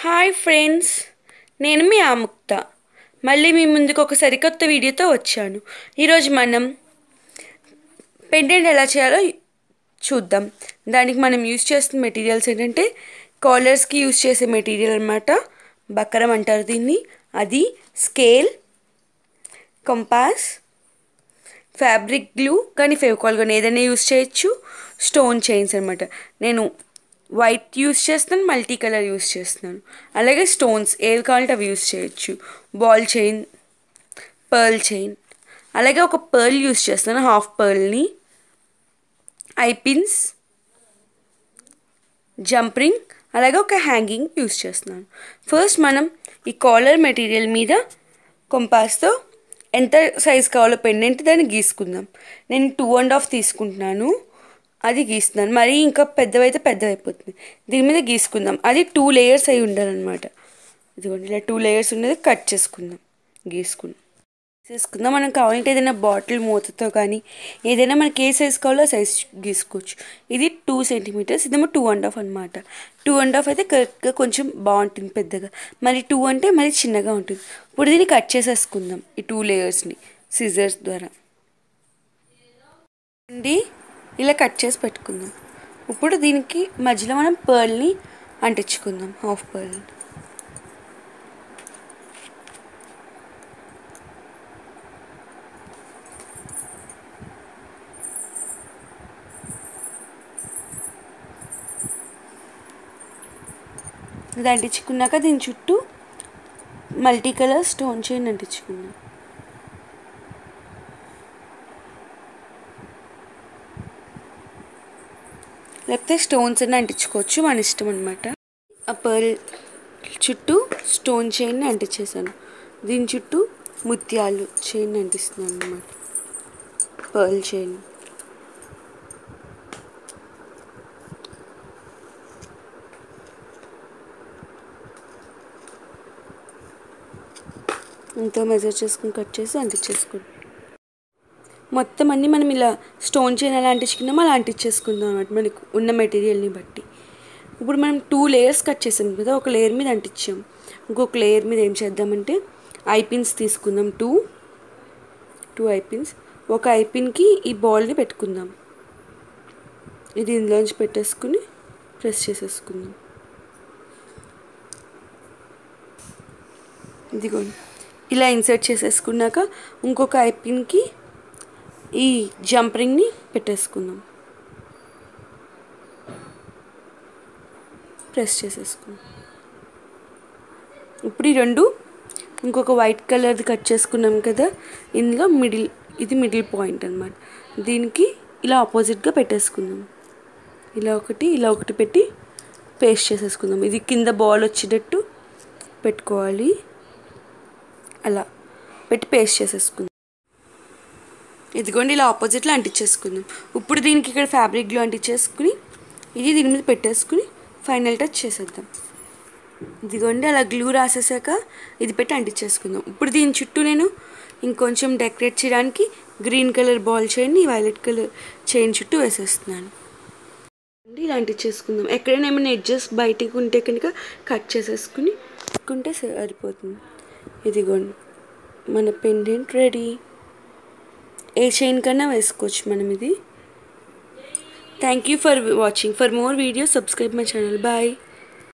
hi friends నేను మీ ఆముక్త మళ్ళీ మీ ముందుకు ఒక సరికొత్త వీడియోతో వచ్చాను ఈరోజు మనం పెండెంట్ ఎలా చేయాలో చూద్దాం దానికి మనం యూస్ చేస్తున్న మెటీరియల్స్ ఏంటంటే కాలర్స్కి యూస్ చేసే మెటీరియల్ అనమాట బక్కరం అంటారు దీన్ని అది స్కేల్ కంపాస్ ఫ్యాబ్రిక్ గ్లూ కానీ ఫెవికాల్ కానీ ఏదైనా యూస్ చేయొచ్చు స్టోన్ చైన్స్ అనమాట నేను వైట్ యూస్ చేస్తున్నాను మల్టీ కలర్ యూస్ చేస్తున్నాను అలాగే స్టోన్స్ ఏవి కావాలంటే అవి యూస్ చేయొచ్చు బాల్ చైన్ పర్ల్ చైన్ అలాగే ఒక పర్ల్ యూస్ చేస్తాను హాఫ్ పర్ల్ని ఐపిన్స్ జంప్రింగ్ అలాగే ఒక హ్యాంగింగ్ యూస్ చేస్తున్నాను ఫస్ట్ మనం ఈ కాలర్ మెటీరియల్ మీద కొంపాస్తో ఎంత సైజ్ కావాలో పెండెంట్ దాన్ని గీసుకుందాం నేను టూ అండ్ హాఫ్ తీసుకుంటున్నాను అది గీస్తున్నాను మరి ఇంకా పెద్దవైతే పెద్దవైపోతుంది దీని మీద గీసుకుందాం అది టూ లేయర్స్ అయి ఉండాలన్నమాట ఇదిగోండి ఇలా టూ లేయర్స్ ఉన్నది కట్ చేసుకుందాం గీసుకుందాం తీసుకుందాం మనం కావాలంటే ఏదైనా బాటిల్ మూతతో కానీ ఏదైనా మనకి ఏ సైజ్ కావాలో ఆ సైజ్ గీసుకోవచ్చు ఇది టూ సెంటీమీటర్స్ ఇదేమో టూ అండ్ హాఫ్ అనమాట టూ అండ్ హాఫ్ అయితే కరెక్ట్గా కొంచెం బాగుంటుంది పెద్దగా మరి టూ అంటే మరి చిన్నగా ఉంటుంది ఇప్పుడు దీన్ని కట్ చేసేసుకుందాం ఈ టూ లేయర్స్ని సిజర్స్ ద్వారా అండి ఇలా కట్ చేసి పెట్టుకుందాం ఇప్పుడు దీనికి మధ్యలో మనం పర్ల్ని అంటించుకుందాం హాఫ్ పర్ల్ ఇది అంటించుకున్నాక దీని చుట్టూ మల్టీ కలర్ స్టోన్ చైన్ అంటించుకుందాం లేకపోతే స్టోన్స్ అన్నీ అంటించుకోవచ్చు మన ఇష్టం అనమాట ఆ పర్ల్ చుట్టూ స్టోన్ చైన్ని అంటించేసాను దీని చుట్టూ ముత్యాలు చైన్ అంటిస్తున్నాను అనమాట పర్ల్ చైన్ ఎంతో మెజర్ చేసుకుని కట్ చేసి అంటించేసుకోండి మొత్తం అన్నీ మనం ఇలా స్టోన్ చైన్ ఎలా అంటించుకున్నామో అలా అంటించేసుకుందాం అనమాట మనకు ఉన్న మెటీరియల్ని బట్టి ఇప్పుడు మనం టూ లేయర్స్ కట్ చేసాం కదా ఒక లేయర్ మీద అంటించాం ఇంకొక లేయర్ మీద ఏం చేద్దామంటే ఐపిన్స్ తీసుకుందాం టూ టూ ఐపిన్స్ ఒక ఐపిన్కి ఈ బాల్ని పెట్టుకుందాం ఇది ఇందులోంచి పెట్టేసుకుని ప్రెస్ చేసేసుకుందాం ఇదిగోండి ఇలా ఇన్సర్ట్ చేసేసుకున్నాక ఇంకొక ఐపిన్కి ఈ జంపరింగ్ని పెట్టేసుకుందాం ప్రెస్ చేసేసుకుందాం ఇప్పుడు ఈ రెండు ఇంకొక వైట్ కలర్ది కట్ చేసుకున్నాం కదా ఇందులో మిడిల్ ఇది మిడిల్ పాయింట్ అనమాట దీనికి ఇలా ఆపోజిట్గా పెట్టేసుకుందాం ఇలా ఒకటి ఇలా ఒకటి పెట్టి పేస్ట్ చేసేసుకుందాం ఇది కింద బాల్ వచ్చేటట్టు పెట్టుకోవాలి అలా పెట్టి పేస్ట్ చేసేసుకుందాం ఇదిగోండి ఇలా ఆపోజిట్లో అంటించేసుకుందాం ఇప్పుడు దీనికి ఇక్కడ ఫ్యాబ్రిక్ గ్లూ అంటించేసుకుని ఇది దీని మీద పెట్టేసుకుని ఫైనల్ టచ్ చేసేద్దాం ఇదిగోండి అలా గ్లూ రాసేసాక ఇది పెట్టి అంటించేసుకుందాం ఇప్పుడు దీని చుట్టూ నేను ఇంకొంచెం డెకరేట్ చేయడానికి గ్రీన్ కలర్ బాల్ చైన్ని వైలెట్ కలర్ చైన్ చుట్టూ వేసేస్తున్నాను ఇలా అంటించేసుకుందాం ఎక్కడైనా ఏమైనా ఎడ్జెస్ బయటికి ఉంటే కనుక కట్ చేసేసుకుని పెట్టుకుంటే సరిపోతుంది ఇదిగోండి మన పెండెంట్ రెడీ ఏ చైన్ కన్నా వేసుకోవచ్చు మనం ఇది thank you for watching for more videos subscribe my channel bye